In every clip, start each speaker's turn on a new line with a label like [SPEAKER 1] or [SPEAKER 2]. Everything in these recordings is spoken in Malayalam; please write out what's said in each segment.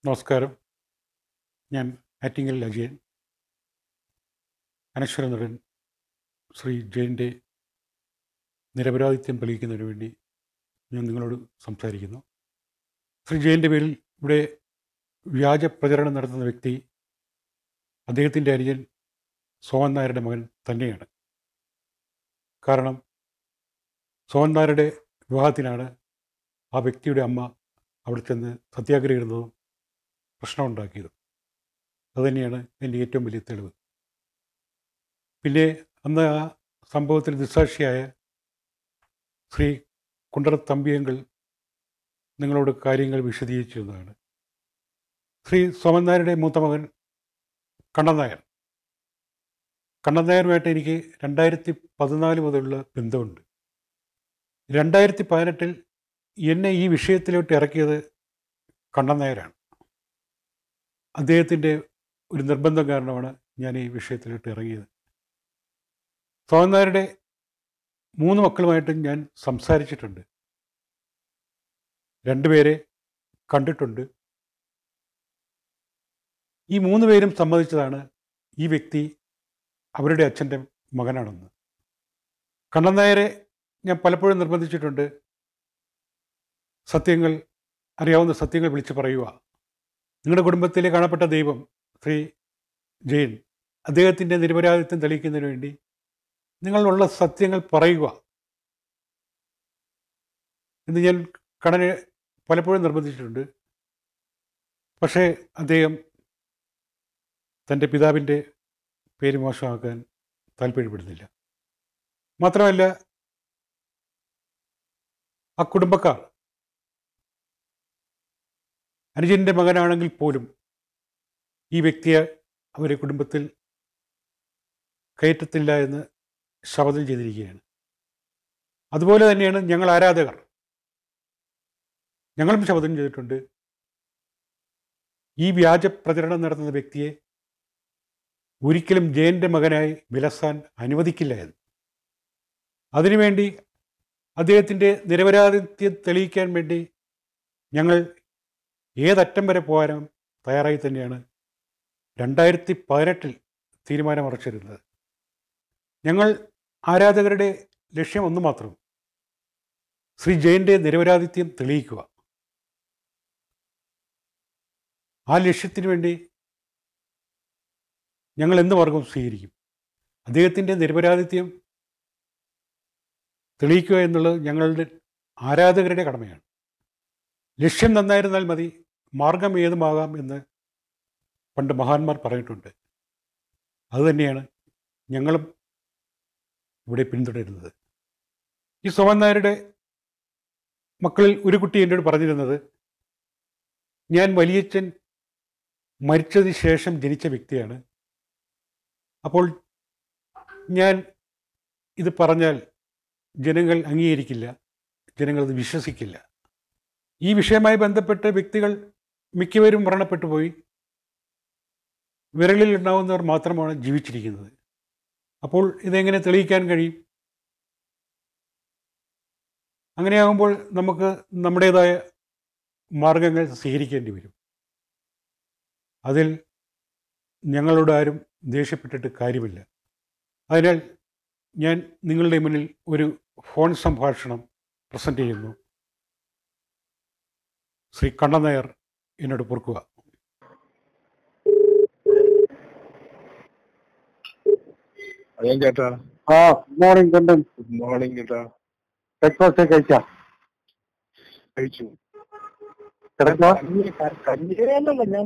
[SPEAKER 1] നമസ്കാരം ഞാൻ ആറ്റിങ്ങൽ അജയൻ അനശ്വര നടൻ ശ്രീ ജയൻ്റെ നിരപരാധിത്വം തെളിയിക്കുന്നതിന് വേണ്ടി ഞാൻ നിങ്ങളോട് സംസാരിക്കുന്നു ശ്രീ ജയൻ്റെ പേരിൽ ഇവിടെ വ്യാജ പ്രചരണം നടത്തുന്ന വ്യക്തി അദ്ദേഹത്തിൻ്റെ അനുജൻ സോമൻ നായരുടെ മകൻ തന്നെയാണ് കാരണം സോമൻ നായരുടെ വിവാഹത്തിനാണ് ആ വ്യക്തിയുടെ അമ്മ അവിടെ ചെന്ന് സത്യാഗ്രഹം ഇരുന്നതും പ്രശ്നമുണ്ടാക്കിയത് അതുതന്നെയാണ് എൻ്റെ ഏറ്റവും വലിയ തെളിവ് പിന്നെ അന്ന് ആ സംഭവത്തിൽ ദുസാക്ഷിയായ ശ്രീ കുണ്ടറ തമ്പിയങ്കൾ നിങ്ങളോട് കാര്യങ്ങൾ വിശദീകരിച്ചു എന്നതാണ് ശ്രീ സോമൻ നായരുടെ മൂത്ത മകൻ കണ്ണൻ നായർ കണ്ണൻ നായരുമായിട്ട് എനിക്ക് രണ്ടായിരത്തി പതിനാല് മുതലുള്ള ബന്ധമുണ്ട് രണ്ടായിരത്തി പതിനെട്ടിൽ എന്നെ ഈ വിഷയത്തിലോട്ട് ഇറക്കിയത് കണ്ണൻ നായരാണ് അദ്ദേഹത്തിൻ്റെ ഒരു നിർബന്ധം കാരണമാണ് ഞാൻ ഈ വിഷയത്തിലോട്ട് ഇറങ്ങിയത് സോമൻ നായരുടെ മൂന്ന് മക്കളുമായിട്ടും ഞാൻ സംസാരിച്ചിട്ടുണ്ട് രണ്ടുപേരെ കണ്ടിട്ടുണ്ട് ഈ മൂന്ന് പേരും സമ്മതിച്ചതാണ് ഈ വ്യക്തി അവരുടെ അച്ഛൻ്റെ മകനാണെന്ന് കണ്ണൻ നായരെ ഞാൻ പലപ്പോഴും നിർബന്ധിച്ചിട്ടുണ്ട് സത്യങ്ങൾ അറിയാവുന്ന സത്യങ്ങൾ വിളിച്ചു പറയുക നിങ്ങളുടെ കുടുംബത്തിലെ കാണപ്പെട്ട ദൈവം ശ്രീ ജെയിൻ അദ്ദേഹത്തിൻ്റെ നിരപരാധിത്വം തെളിയിക്കുന്നതിന് വേണ്ടി നിങ്ങളുള്ള സത്യങ്ങൾ പറയുക എന്ന് ഞാൻ കടനെ പലപ്പോഴും നിർബന്ധിച്ചിട്ടുണ്ട് പക്ഷേ അദ്ദേഹം തൻ്റെ പിതാവിൻ്റെ പേര് മോശമാക്കാൻ താല്പര്യപ്പെടുന്നില്ല മാത്രമല്ല ആ കുടുംബക്കാർ അനുജൻ്റെ മകനാണെങ്കിൽ പോലും ഈ വ്യക്തിയെ അവരെ കുടുംബത്തിൽ കയറ്റത്തില്ല എന്ന് ശപഥം ചെയ്തിരിക്കുകയാണ് അതുപോലെ തന്നെയാണ് ഞങ്ങൾ ആരാധകർ ഞങ്ങളും ശപഥം ചെയ്തിട്ടുണ്ട് ഈ വ്യാജ പ്രചരണം നടത്തുന്ന വ്യക്തിയെ ഒരിക്കലും ജയൻ്റെ മകനായി വിലസാൻ അനുവദിക്കില്ല എന്ന് അതിനുവേണ്ടി അദ്ദേഹത്തിൻ്റെ നിരപരാധിത്യം തെളിയിക്കാൻ വേണ്ടി ഞങ്ങൾ ഏതറ്റം വരെ പോകാനും തയ്യാറായി തന്നെയാണ് രണ്ടായിരത്തി പതിനെട്ടിൽ തീരുമാനമുറച്ചിരുന്നത് ഞങ്ങൾ ആരാധകരുടെ ലക്ഷ്യം ഒന്ന് മാത്രം ശ്രീ ജയൻ്റെ നിരപരാധിത്യം തെളിയിക്കുക ആ ലക്ഷ്യത്തിന് വേണ്ടി ഞങ്ങൾ എന്ത് മാർഗം സ്വീകരിക്കും അദ്ദേഹത്തിൻ്റെ നിരപരാധിത്യം തെളിയിക്കുക എന്നുള്ളത് ഞങ്ങളുടെ ആരാധകരുടെ കടമയാണ് ലക്ഷ്യം നന്നായിരുന്നാൽ മതി മാർഗം ഏതുമാകാം എന്ന് പണ്ട് മഹാന്മാർ പറഞ്ഞിട്ടുണ്ട് അതുതന്നെയാണ് ഞങ്ങളും ഇവിടെ പിന്തുടരുന്നത് ഈ സോമൻ നായരുടെ മക്കളിൽ ഒരു കുട്ടി എന്നോട് പറഞ്ഞിരുന്നത് ഞാൻ വലിയച്ഛൻ മരിച്ചതിന് ശേഷം ജനിച്ച വ്യക്തിയാണ് അപ്പോൾ ഞാൻ ഇത് പറഞ്ഞാൽ ജനങ്ങൾ അംഗീകരിക്കില്ല ജനങ്ങൾ അത് വിശ്വസിക്കില്ല ഈ വിഷയവുമായി ബന്ധപ്പെട്ട വ്യക്തികൾ മിക്കവരും മരണപ്പെട്ടു പോയി വിരലിൽ ഉണ്ടാവുന്നവർ മാത്രമാണ് ജീവിച്ചിരിക്കുന്നത് അപ്പോൾ ഇതെങ്ങനെ തെളിയിക്കാൻ കഴിയും അങ്ങനെയാകുമ്പോൾ നമുക്ക് നമ്മുടേതായ മാർഗങ്ങൾ സ്വീകരിക്കേണ്ടി വരും അതിൽ ഞങ്ങളോട് ആരും ദേഷ്യപ്പെട്ടിട്ട് കാര്യമില്ല അതിനാൽ ഞാൻ നിങ്ങളുടെ മുന്നിൽ ഒരു ഫോൺ സംഭാഷണം പ്രസൻറ്റ് ചെയ്യുന്നു ശ്രീ കണ്ണൻ നായർ എന്നോട് പൊറുക്കുക
[SPEAKER 2] അതെ ചേട്ടാ
[SPEAKER 3] ആ ഗുഡ് മോർണിംഗ് കണ്ടൻ
[SPEAKER 2] ഗുഡ് മോർണിംഗ് ചേട്ടാ
[SPEAKER 3] ബ്രേക്ക്ഫാസ്റ്റ് കഴിച്ചാ
[SPEAKER 2] കഴിച്ചു
[SPEAKER 3] കിടക്കുക
[SPEAKER 2] കഞ്ഞി- ക- കഞ്ഞിയല്ലല്ല ഞാൻ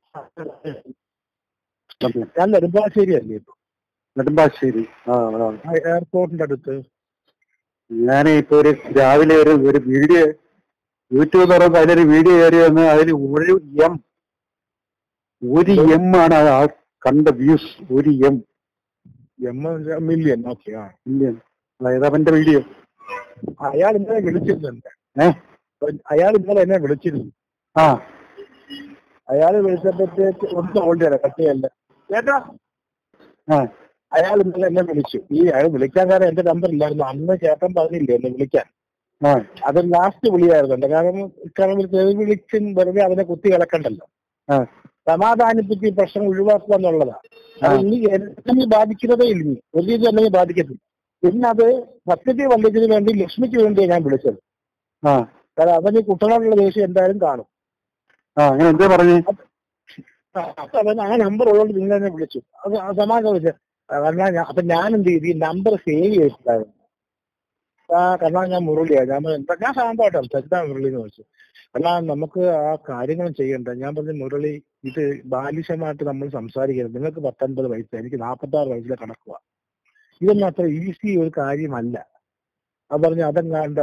[SPEAKER 2] ഞാൻ നെടുമ്പാശ്ശേരി അല്ലേ ഇപ്പൊ
[SPEAKER 3] നെടുമ്പാശ്ശേരി ആ ആ.
[SPEAKER 2] ആ എയർപോർട്ടിന്റെ അടുത്ത്
[SPEAKER 3] ഞാൻ ഇപ്പൊ ഒരു രാവിലെ ഒരു ഒരു വീഡിയോ യൂട്യൂബ് തുറന്ന് അതിലൊരു വീഡിയോ കയറി വന്ന് അതിൽ ഒരു എം ഒരു എം ആണ് ആ കണ്ട വ്യൂസ് ഒരു എം
[SPEAKER 2] എം മില്യൺ ഓക്കെ ആ
[SPEAKER 3] മില്യൺ അതായത് അവന്റെ വീഡിയോ
[SPEAKER 2] അയാൾ ഇന്നലെ വിളിച്ചിരുന്നുണ്ട്
[SPEAKER 3] ഏ
[SPEAKER 2] അപ്പൊ അയാൾ ഇന്നലെ എന്നെ വിളിച്ചിരുന്നു
[SPEAKER 3] ആ
[SPEAKER 2] അയാൾ വിളിച്ചപ്പോഴത്തേക്ക് ഒന്ന് ഹോൾഡ് ചെയ്യാം കട്ട് ചെയ്യല്ല ചേട്ടാ
[SPEAKER 3] ആ
[SPEAKER 2] അയാൾ ഇന്നലെ എന്നെ വിളിച്ചു ഈ അയാൾ വിളിക്കാൻ കാരണം എന്റെ നമ്പർ ഇല്ലായിരുന്നു അന്ന് ചേട്ടൻ പറഞ്ഞില്ലേ എന്നെ വിളിക്കാൻ
[SPEAKER 3] ആ
[SPEAKER 2] അത് ലാസ്റ്റ് വിളിയായിരുന്നു എന്റെ കാരണം കാരണം തെറി വിളിച്ചും വെറുതെ അതിനെ കുത്തി കിടക്കണ്ടല്ലോ
[SPEAKER 3] ആ.
[SPEAKER 2] സമാധാനിപ്പിച്ച് ഈ പ്രശ്നം ഒഴിവാക്കുക എന്നുള്ളതാ അത് ഇനി എന്നെ ബാധിക്കുന്നതേ ഇല്ല ഇനി ഒരു രീതി അല്ലെങ്കിൽ ബാധിക്കത്തില്ല പിന്നെ അത് സത്യത്തെ വല്യത്തിന് വേണ്ടി ലക്ഷ്മിക്ക് വേണ്ടിയാണ് ഞാൻ വിളിച്ചത്
[SPEAKER 3] ആ
[SPEAKER 2] കാരണം അവന് കുട്ടനാടുള്ള ദേഷ്യം എന്തായാലും കാണും
[SPEAKER 3] ആ അങ്ങനെ എന്തേ പറഞ്ഞു
[SPEAKER 2] ആ, അപ്പൊ അവൻ ആ നമ്പർ ഉള്ളതുകൊണ്ട് നിങ്ങൾ എന്നെ വിളിച്ചു അത് ആ സമാധാനം വെച്ച് കാരണം ഞാൻ- അപ്പൊ ഞാൻ എന്ത് ചെയ്തു ഈ നമ്പർ സേവ് ചെയ്തിട്ടുണ്ടായിരുന്നു ആ കാരണം ഞാൻ മുരളിയാണ് ഞാൻ പറഞ്ഞു, എന്താ ഞാൻ ശാന്തമായിട്ട് എന്താ മുരളി എന്ന് വെച്ചു കാരണം നമുക്ക് ആ കാര്യങ്ങൾ ചെയ്യണ്ട ഞാൻ പറഞ്ഞു മുരളി ഇത് ബാലിശമായിട്ട് നമ്മൾ സംസാരിക്കരുത് നിങ്ങൾക്ക് പത്തൊൻപത് വയസ്സ് എനിക്ക് നാൽപ്പത്തി ആറ് വയസ്സിലെ കണക്കുക ഇതൊന്നും അത്ര ഈസി ഒരു കാര്യമല്ല അത് പറഞ്ഞു അതെങ്ങാണ്ട്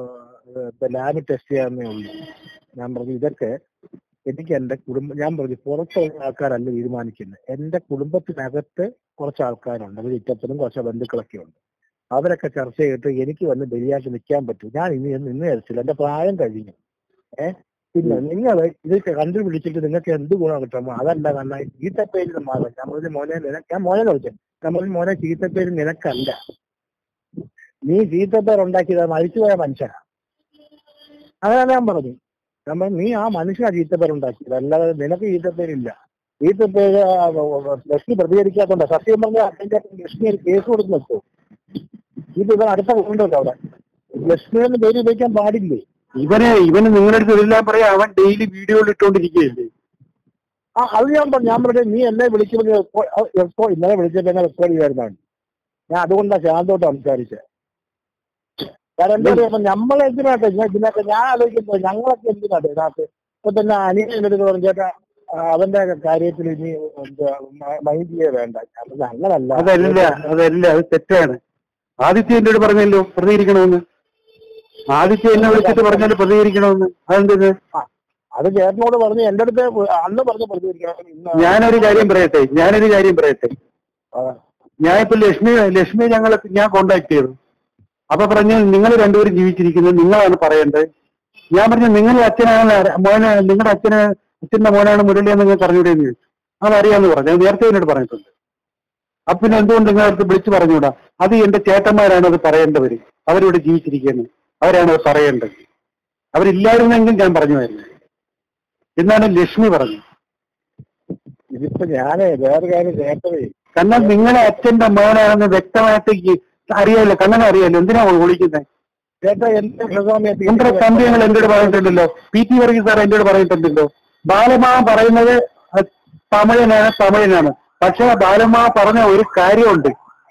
[SPEAKER 2] ലാബ് ടെസ്റ്റ് ചെയ്യാന്നേ ഉള്ളൂ ഞാൻ പറഞ്ഞു ഇതൊക്കെ എനിക്ക് എന്റെ കുടുംബം ഞാൻ പറഞ്ഞു പുറത്തുള്ള ആൾക്കാരല്ല തീരുമാനിക്കുന്നത് എന്റെ കുടുംബത്തിനകത്ത് കുറച്ച് ആൾക്കാരുണ്ട് അവർ ഇറ്റപ്പനും കുറച്ച് ബന്ധുക്കളൊക്കെ ഉണ്ട് അവരൊക്കെ ചർച്ച ചെയ്തിട്ട് എനിക്ക് വന്ന് ബലിയാക്കി നിൽക്കാൻ പറ്റും ഞാൻ ഇനി ഇന്ന് വിചാരിച്ചില്ല എന്റെ പ്രായം കഴിഞ്ഞു ഏഹ് പിന്നെ നിങ്ങൾ ഇത് കണ്ടുപിടിച്ചിട്ട് നിങ്ങൾക്ക് എന്ത് ഗുണം കിട്ടുമോ അതല്ല കാരണം ചീത്തപ്പേര് മാറാം ഞാൻ പറഞ്ഞു മോനെ നിനക്ക് ഞാൻ മോനെ ചോദിച്ചത് ഞാൻ പറഞ്ഞു മോനെ ചീത്തപ്പേര് നിനക്കല്ല നീ ചീത്തപ്പേർ ഉണ്ടാക്കിയത് മരിച്ചുപോയ മനുഷ്യനാ അങ്ങനെ ഞാൻ പറഞ്ഞു ഞാൻ പറഞ്ഞു നീ ആ മനുഷ്യനാ ചീത്തപ്പേർ ഉണ്ടാക്കിയത് അല്ലാതെ നിനക്ക് ചീത്തപ്പേരില്ല ചീത്തപ്പേര് ആ, ലക്ഷ്മി പ്രതികരിക്കാത്തോണ്ടാ സത്യം പറഞ്ഞാൽ അതിന്റെ ലക്ഷ്മി ഒരു കേസ് കൊടുത്ത് നിർത്തൂ ഇത് ഇവൻ അടുത്ത കൊണ്ടുണ്ടോ അവിടെ ലക്ഷ്മി എന്ന് പേര് ഉപയോഗിക്കാൻ പാടില്ലേ
[SPEAKER 3] ഇവന് ഇവന് നിങ്ങളുടെ അടുത്ത് എല്ലാം പറയാം അവൻ ഡെയിലി വീഡിയോയിൽ ഇട്ടുകൊണ്ടിരിക്കുകയല്ലേ
[SPEAKER 2] ആ അത് ഞാൻ പറഞ്ഞു ഞാൻ പറഞ്ഞു നീ എന്നെ വിളിക്കുമ്പോൾ എപ്പോ ഇന്നലെ വിളിച്ചപ്പോ എന്നെ റെക്കോർഡ് ചെയ്യുന്നതാണ് ഞാൻ അതുകൊണ്ടാണ് ശാന്തോട്ട് സംസാരിച്ചത് കാരണം എന്താ പറയാ നമ്മളെ എന്തിനാട്ടെ ഞാൻ ഇതിനൊക്കെ ഞാൻ ആലോചിക്കുമ്പോ ഞങ്ങളൊക്കെ എന്തിനാട്ടെ ഇതിനകത്ത് ഇപ്പൊ തന്നെ അനിയൻ എൻ്റെ അടുത്ത് പറഞ്ഞു ചേട്ടാ ആ, അവന്റെ കാര്യത്തിൽ ഇനി മൈൻഡ് ചെയ്യേ വേണ്ട ഞാൻ പറഞ്ഞു, അങ്ങനല്ല
[SPEAKER 3] അതല്ല അതല്ല അത് തെറ്റാണ് ആദിത്യ എന്നോട് പറഞ്ഞല്ലോ പ്രതികരിക്കണമെന്ന് ആദിത്യ എന്നെ വിളിച്ചിട്ട് പറഞ്ഞാല് പ്രതികരിക്കണമെന്ന് അതെന്തത്
[SPEAKER 2] അത് ചേട്ടനോട് പറഞ്ഞു എന്റെ അടുത്ത് അന്ന് പറഞ്ഞു പ്രതികരിക്കണം ഇന്ന്
[SPEAKER 3] ഞാനൊരു കാര്യം പറയട്ടെ ഞാനൊരു കാര്യം പറയട്ടെ
[SPEAKER 2] ആ,
[SPEAKER 3] ഞാൻ ഇപ്പൊ ലക്ഷ്മി ലക്ഷ്മി ഞങ്ങളെ ഞാൻ കോണ്ടാക്ട് ചെയ്തു അപ്പൊ പറഞ്ഞു നിങ്ങൾ രണ്ടുപേരും ജീവിച്ചിരിക്കുന്നത് നിങ്ങളാണ് പറയേണ്ടത് ഞാൻ പറഞ്ഞു നിങ്ങൾ അച്ഛനാണ് ആര- മോനെ നിങ്ങളുടെ അച്ഛന് അച്ഛന്റെ മോനാണ് മുരളി എന്ന് നിങ്ങൾക്ക് അറിഞ്ഞൂടെന്ന് ചോദിച്ചു അതറിയാന്ന് പറഞ്ഞു അത് നേരത്തെ എന്നോട് പറഞ്ഞിട്ടുണ്ട് അപ്പൊ പിന്നെ എന്തുകൊണ്ട് നിങ്ങൾ അടുത്ത് വിളിച്ചു പറഞ്ഞുകൂടാ അത് എന്റെ ചേട്ടന്മാരാണ് അത് പറയേണ്ടവര് അവരിവിടെ ജീവിച്ചിരിക്കുന്നത് അവരാണ് അത് പറയേണ്ടത് അവരില്ലായിരുന്നെങ്കിൽ ഞാൻ പറഞ്ഞുമായിരുന്നു എന്നാണ് ലക്ഷ്മി പറഞ്ഞു
[SPEAKER 2] ഇതിപ്പോ ഞാനേ വേറെ കാര്യം കേട്ടതേ
[SPEAKER 3] കാരണം നിങ്ങളെ അച്ഛന്റെ മോനാണെന്ന് വ്യക്തമായിട്ട് ഈ അറിയാലോ കണ്ണനെ അറിയാലോ എന്തിനാ വിളിക്കുന്നത്
[SPEAKER 2] ചേട്ടാ എന്റെ ഗൃഹസ്വാമിയെ
[SPEAKER 3] എന്റെ തമ്പിയങ്ങൾ എന്നോട് പറഞ്ഞിട്ടുണ്ടല്ലോ പി ടി വർഗീസ് സാർ എന്നോട് പറഞ്ഞിട്ടുണ്ടല്ലോ ബാലമാ പറയുന്നത് അഹ് തമിഴനാണ് തമിഴനാണ് പക്ഷെ ബാലമാ പറഞ്ഞ ഒരു കാര്യമുണ്ട്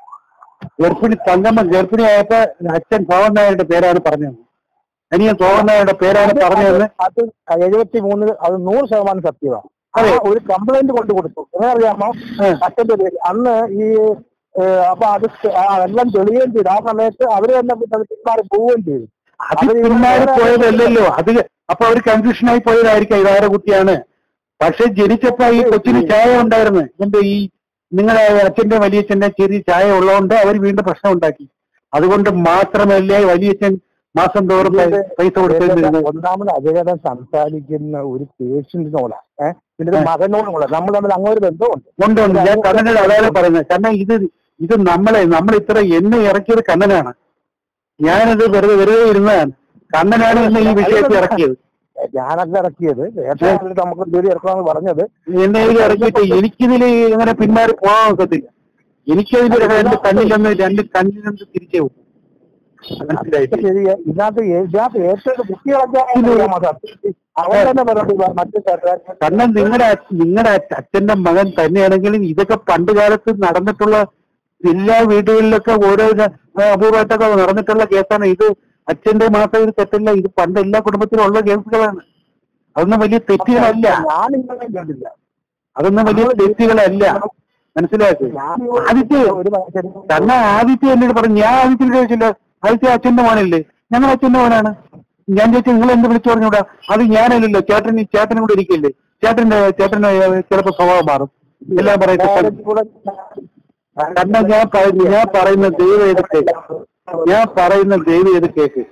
[SPEAKER 3] ഗർഭിണി തങ്കമ്മ ഗർഭിണിയായപ്പോ അച്ഛൻ സോമൻ നായരുടെ പേരാണ് പറഞ്ഞത് അനിയൻ സോമൻ നായരുടെ പേരാണ് പറഞ്ഞതെന്ന്
[SPEAKER 2] അത് എഴുപത്തി മൂന്നിൽ അത് നൂറ് ശതമാനം സത്യമാണ്
[SPEAKER 3] അതെ.
[SPEAKER 2] ആ ഒരു കംപ്ലൈന്റ് കൊണ്ട് കൊടുത്തു എങ്ങനെ അറിയാമോ
[SPEAKER 3] ഉം.
[SPEAKER 2] അച്ഛന്റെ പേര് അന്ന് ഈ ഏഹ്, അപ്പൊ അത് സ്- ആ എല്ലാം തെളിയുകയും ചെയ്തു ആ സമയത്ത് അവര് തന്നെ പിന്നെ അത് പിന്മാറി പോവുകയും ചെയ്തു
[SPEAKER 3] അത് പിന്നാലെ പോയതല്ലല്ലോ അത് അപ്പൊ അവർ കൺഫ്യൂഷനായി പോയതായിരിക്കാം ഇതാരെ കുട്ടിയാണ് പക്ഷെ ജനിച്ചപ്പോ ഈ കൊച്ചിന് ചായ ഉണ്ടായിരുന്നു എന്റെ ഈ നിങ്ങളെ അച്ഛന്റെ വലിയച്ഛന്റെ ചെറിയ ചായ ഉള്ളതുകൊണ്ട് അവർ വീണ്ടും പ്രശ്നം ഉണ്ടാക്കി അതുകൊണ്ട് മാത്രമല്ലേ വലിയച്ഛൻ മാസം തോറും പൈ- പൈസ കൊടുത്തിരുന്നത്
[SPEAKER 2] ഒന്നാമത് അദ്ദേഹം സംസാരിക്കുന്ന ഒരു പേഷ്യന്റിനോടാ ഏഹ് പിന്നെ ഒരു മകനോടുമുള്ള നമ്മൾ തമ്മിൽ അങ്ങനെ ഒരു ബന്ധമുണ്ട്
[SPEAKER 3] ഉണ്ട് ഉണ്ട് ഞാൻ കണ്ണനോട് അതാണ് പറയുന്നത് കാരണം ഇത് ഇത് നമ്മളെ നമ്മൾ ഇത്ര എന്നെ ഇറക്കിയത് കണ്ണനാണ് ഞാനത് വെറുതെ വെറുതെ ഇരുന്നതാണ് കണ്ണനാണ് എന്നെ ഈ വിഷയത്തിൽ ഇറക്കിയത്
[SPEAKER 2] ഞാനല്ല ഇറക്കിയത് ഏറ്റവും നമുക്ക് ജോലി ഇറക്കണമെന്ന് പറഞ്ഞത്
[SPEAKER 3] എന്നെ ഇതിൽ ഇറക്കിയിട്ട് എനിക്കിതിൽ ഇങ്ങനെ പിന്മാറി പോകാൻ ഒക്കത്തില്ല എനിക്കതിന്റെ രണ്ട് കണ്ണിലൊന്ന് രണ്ട് കണ്ണിലൊന്ന് തിരിച്ചേ പോകും മനസ്സിലായിട്ട്
[SPEAKER 2] ശരിയാ ഇതിനകത്ത് ഏ- ഇതിനകത്ത് ഏറ്റവും കുട്ടികളൊക്കെ അവൻ തന്നെ പറഞ്ഞു മറ്റു സർക്കാർ
[SPEAKER 3] കാരണം നിങ്ങളുടെ നിങ്ങളുടെ അച്ഛന്റെ മകൻ തന്നെയാണെങ്കിലും ഇതൊക്കെ പണ്ട് കാലത്ത് നടന്നിട്ടുള്ള എല്ലാ വീടുകളിലൊക്കെ ഓരോ ര- ആ, അപൂർവമായിട്ടൊക്കെ നടന്നിട്ടുള്ള കേസാണ് ഇത് അച്ഛന്റെ മാത്രം ഇത് തെറ്റല്ല ഇത് പണ്ട് എല്ലാ കുടുംബത്തിലും ഉള്ള കേസുകളാണ് അതൊന്നും വലിയ തെറ്റുകളല്ല
[SPEAKER 2] ഞാൻ ഇങ്ങനെ കേട്ടില്ല
[SPEAKER 3] അതൊന്നും വലിയ തെറ്റുകളല്ല മനസ്സിലാക്കുക
[SPEAKER 2] ഞാൻ
[SPEAKER 3] ആദിത്യ
[SPEAKER 2] ഒരു മനുഷ്യനും
[SPEAKER 3] കാരണം ആദിത്യ എന്നോട് പറഞ്ഞു ഞാൻ ആദിത്യനോട് ചോദിച്ചില്ല ആദിത്യ അച്ഛന്റെ മോനല്ലേ ഞങ്ങൾ അച്ഛന്റെ മോനാണ് ഞാൻ ചോദിച്ചു നിങ്ങൾ എന്ത് വിളിച്ചു പറഞ്ഞൂടാ അത് ഞാനല്ലല്ലോ ചേട്ടൻ ഈ ചേട്ടനും കൂടെ ഇരിക്കില്ലേ ചേട്ടന്റെ ചേട്ടന് ചിലപ്പോ സ്വഭാവം മാറും എല്ലാം പറയട്ടെ
[SPEAKER 2] കൂടെ
[SPEAKER 3] കാരണം ഞാൻ പറയുന്ന ഞാൻ പറയുന്ന ദൈവം ഏത് കേക്ക് ഞാൻ പറയുന്ന ദൈവം ഏത് കേക്ക്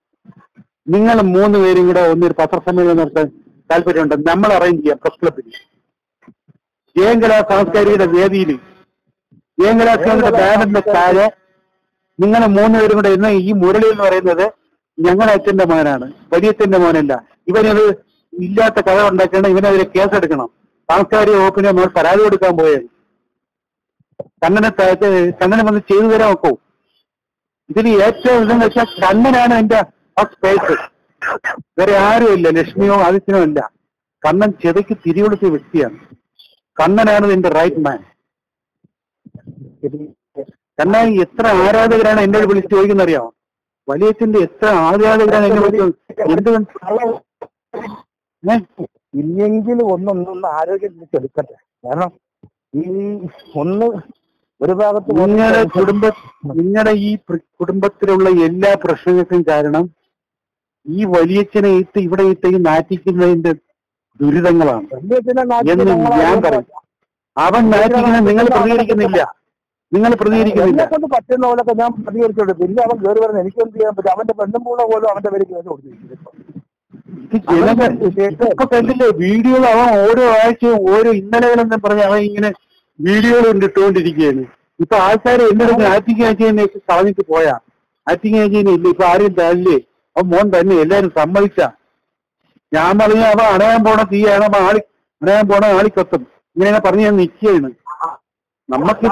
[SPEAKER 3] നിങ്ങൾ മൂന്ന് പേരും കൂടെ ഒന്നൊരു പത്രസമ്മേളനം നടത്താൻ താല്പര്യമുണ്ട് നമ്മൾ അറേഞ്ച് ചെയ്യാം പ്രസ് ക്ലബിൽ ജയങ്കല സാംസ്കാരിക വേദിയിൽ ജയങ്കല സ്വാമിയുടെ ബാനറിന്റെ താഴെ നിങ്ങൾ മൂന്നുപേരും കൂടെ ഇന്ന് ഈ മുരളി എന്ന് പറയുന്നത് ഞങ്ങളുടെ അച്ഛന്റെ മോനാണ് വലിയച്ഛന്റെ മോനല്ല ഇവനത് ഇല്ലാത്ത കഥ ഉണ്ടാക്കണം ഇവനെതിരെ കേസെടുക്കണം സാംസ്കാരിക വകുപ്പിന് നമ്മൾ പരാതി കൊടുക്കാൻ പോയത് കണ്ണനെ ത- കണ്ണനെ വന്ന് ചെയ്തു തരാൻ ഒക്കോ ഇതിൽ ഏറ്റവും ഇതെന്ന് വെച്ചാൽ കണ്ണനാണ് എന്റെ ഫസ്റ്റ് പേഴ്സ് വേറെ ആരുമില്ല ലക്ഷ്മിയോ ആദിത്യനോ ഇല്ല കണ്ണൻ ചെതയ്ക്ക് തിരികൊടുത്ത വ്യക്തിയാണ് കണ്ണനാണ് നിന്റെ റൈറ്റ് മാൻ കണ്ണൻ എത്ര ആരാധകരാണ് എന്നോട് വിളിച്ച് ചോദിക്കുന്ന അറിയാമോ വലിയച്ഛന്റെ എത്ര ആരാധകരാണ് എന്നെ വിളിച്ച് എന്തുകൊണ്ട് ഏ?
[SPEAKER 2] ഇല്ലെങ്കിൽ ഒന്നൊന്നൊന്ന് ആരോഗ്യം തിരിച്ചെടുക്കട്ടെ കാരണം ഈ ഒന്ന് ഒരു ഭാഗത്ത്
[SPEAKER 3] നിങ്ങളുടെ കുടുംബ നിങ്ങളുടെ ഈ പ്ര- കുടുംബത്തിലുള്ള എല്ലാ പ്രശ്നങ്ങൾക്കും കാരണം ഈ വലിയച്ഛനെ ഇട്ട് ഇവിടെ ഇട്ട് ഈ നാറ്റിക്കുന്നതിന്റെ ദുരിതങ്ങളാണ്
[SPEAKER 2] വലിയച്ഛനെ നാട്ടിൽ
[SPEAKER 3] എന്ന്
[SPEAKER 2] ഞങ്ങൾ
[SPEAKER 3] ഞാൻ പറയും അവൻ നാറ്റിക്കുന്നത് നിങ്ങൾ പ്രതികരിക്കുന്നില്ല നിങ്ങൾ പ്രതികരിക്കുന്നില്ല
[SPEAKER 2] എന്നെ കൊണ്ട് പറ്റുന്ന പോലൊക്കെ ഞാൻ പ്രതികരിച്ചോളൂ പിന്നെ അവൻ കയറി വരുന്നത് എനിക്കൊന്നും ചെയ്യാൻ പറ്റും അവന്റെ പെണ്ണും കൂടെ പോലും അവന്റെ പേര് കേസ് കൊടുത്തിരിക്കുന്നു
[SPEAKER 3] ഇത് ജനങ്ങൾ ഇപ്പൊ കണ്ടില്ലേ വീഡിയോ അവൻ ഓരോ ആഴ്ചയും ഓരോ ഇന്നലകളെന്ന് പറഞ്ഞ് അവൻ ഇങ്ങനെ വീഡിയോകൾ ഇട്ടുകൊണ്ടിരിക്കുകയാണ് ഇപ്പൊ ആൾക്കാർ എന്നോട് ആറ്റിങ് ആറ്റിനെ കളഞ്ഞിട്ട് പോയാ ആറ്റിങ് ആറ്റിനെ ഇല്ല ഇപ്പൊ ആരും തല്ലേ അവൻ മോൻ തന്നെ എല്ലാരും സമ്മതിച്ച ഞാൻ പറഞ്ഞ അവൻ അണയാൻ പോണ തീയാണ് അവൻ ആളി അണയാൻ പോണ ആളിക്കത്തും ഇങ്ങനെ പറഞ്ഞ് ഞാൻ നിൽക്കുകയാണ് നമുക്ക്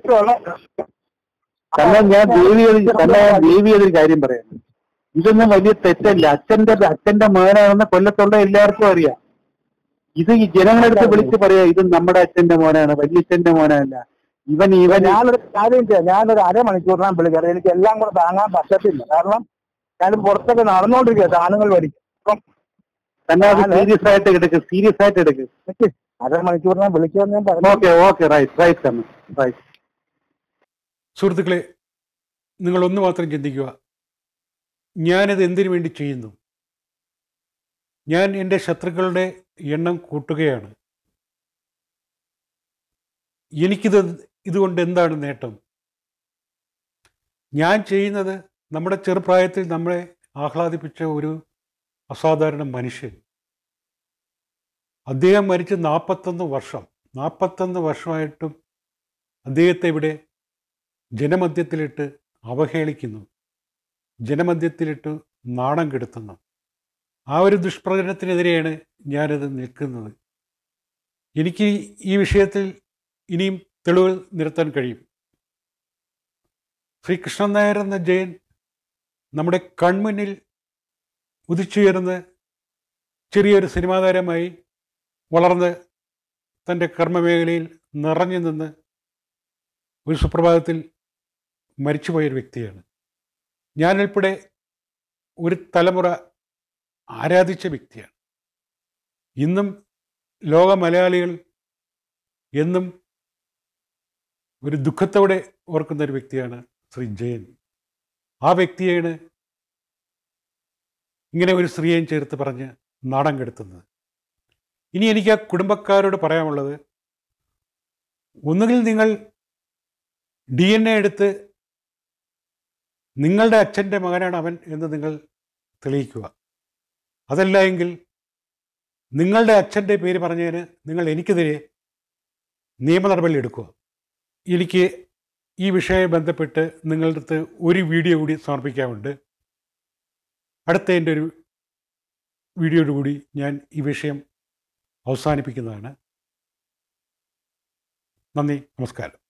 [SPEAKER 3] തന്നെ ഞാൻ ദേവിയത് തന്നെ ഞാൻ ദേവിയതൊരു കാര്യം പറയാം ഇതൊന്നും വലിയ തെറ്റല്ല അച്ഛന്റെ അച്ഛന്റെ മകനാണെന്ന് കൊല്ലത്തുള്ള എല്ലാവർക്കും അറിയാം ഇത് ഈ ജനങ്ങളടുത്ത് വിളിച്ച് പറയാ ഇത് നമ്മുടെ അച്ഛന്റെ മോനാണ് വലിയച്ഛന്റെ മോനല്ല ഇവൻ ഇവൻ
[SPEAKER 2] ഞാനൊരു കാര്യം ചെയ്യാം ഞാനൊരു അരമണിക്കൂറിനാണ് വിളിക്കാറ് എനിക്ക് എല്ലാം കൂടെ താങ്ങാൻ പറ്റത്തില്ല കാരണം ഞാൻ പുറത്തൊക്കെ നടന്നുകൊണ്ടിരിക്കുക സാധനങ്ങൾ പഠിക്കും അപ്പം
[SPEAKER 3] തന്നെ അത് സീരിയസ് ആയിട്ട് എടുക്ക് സീരിയസ് ആയിട്ട് എടുക്ക്
[SPEAKER 2] എനിക്ക് അരമണിക്കൂറിനാണ് വിളിക്കുമെന്ന് ഞാൻ പറഞ്ഞു
[SPEAKER 3] ഓക്കെ ഓക്കെ റൈറ്റ് റൈറ്റ് തന്നെ റൈറ്റ്
[SPEAKER 1] സുഹൃത്തുക്കളെ നിങ്ങൾ ഒന്ന് മാത്രം ചിന്തിക്കുക ഞാനത് എന്തിനു വേണ്ടി ചെയ്യുന്നു ഞാൻ എൻ്റെ ശത്രുക്കളുടെ എണ്ണം കൂട്ടുകയാണ് എനിക്കിത് ഇതുകൊണ്ട് എന്താണ് നേട്ടം ഞാൻ ചെയ്യുന്നത് നമ്മുടെ ചെറുപ്രായത്തിൽ നമ്മളെ ആഹ്ലാദിപ്പിച്ച ഒരു അസാധാരണ മനുഷ്യൻ അദ്ദേഹം മരിച്ച് നാൽപ്പത്തൊന്ന് വർഷം നാൽപ്പത്തൊന്ന് വർഷമായിട്ടും അദ്ദേഹത്തെ ഇവിടെ ജനമധ്യത്തിലിട്ട് അവഹേളിക്കുന്നു ജനമധ്യത്തിലിട്ട് നാണം കെടുത്തുന്നു ആ ഒരു ദുഷ്പ്രചരണത്തിനെതിരെയാണ് ഞാനത് നിൽക്കുന്നത് എനിക്ക് ഈ വിഷയത്തിൽ ഇനിയും തെളിവുകൾ നിരത്താൻ കഴിയും ശ്രീ കൃഷ്ണൻ നായർ എന്ന ജയൻ നമ്മുടെ കൺമുന്നിൽ ഉദിച്ചുയർന്ന് ചെറിയൊരു സിനിമാ താരമായി വളർന്ന് തൻ്റെ കർമ്മമേഖലയിൽ നിറഞ്ഞു നിന്ന് ഒരു സുപ്രഭാതത്തിൽ മരിച്ചുപോയൊരു വ്യക്തിയാണ് ഞാനുൾപ്പെടെ ഒരു തലമുറ ആരാധിച്ച വ്യക്തിയാണ് ഇന്നും ലോക മലയാളികൾ എന്നും ഒരു ദുഃഖത്തോടെ ഓർക്കുന്ന ഒരു വ്യക്തിയാണ് ശ്രീ ജയൻ ആ വ്യക്തിയാണ് ഇങ്ങനെ ഒരു സ്ത്രീയെയും ചേർത്ത് പറഞ്ഞ് നാടൻ കെടുത്തുന്നത് ഇനി എനിക്ക് ആ കുടുംബക്കാരോട് പറയാനുള്ളത് ഒന്നുകിൽ നിങ്ങൾ ഡി എൻ എ എടുത്ത് നിങ്ങളുടെ അച്ഛൻ്റെ മകനാണ് അവൻ എന്ന് നിങ്ങൾ തെളിയിക്കുക അതല്ല എങ്കിൽ നിങ്ങളുടെ അച്ഛൻ്റെ പേര് പറഞ്ഞതിന് നിങ്ങൾ എനിക്കെതിരെ നിയമ നടപടി എടുക്കുക എനിക്ക് ഈ വിഷയവുമായി ബന്ധപ്പെട്ട് നിങ്ങളുടെ അടുത്ത് ഒരു വീഡിയോ കൂടി സമർപ്പിക്കാനുണ്ട് അടുത്ത എൻ്റെ ഒരു വീഡിയോയോട് കൂടി ഞാൻ ഈ വിഷയം അവസാനിപ്പിക്കുന്നതാണ് നന്ദി നമസ്കാരം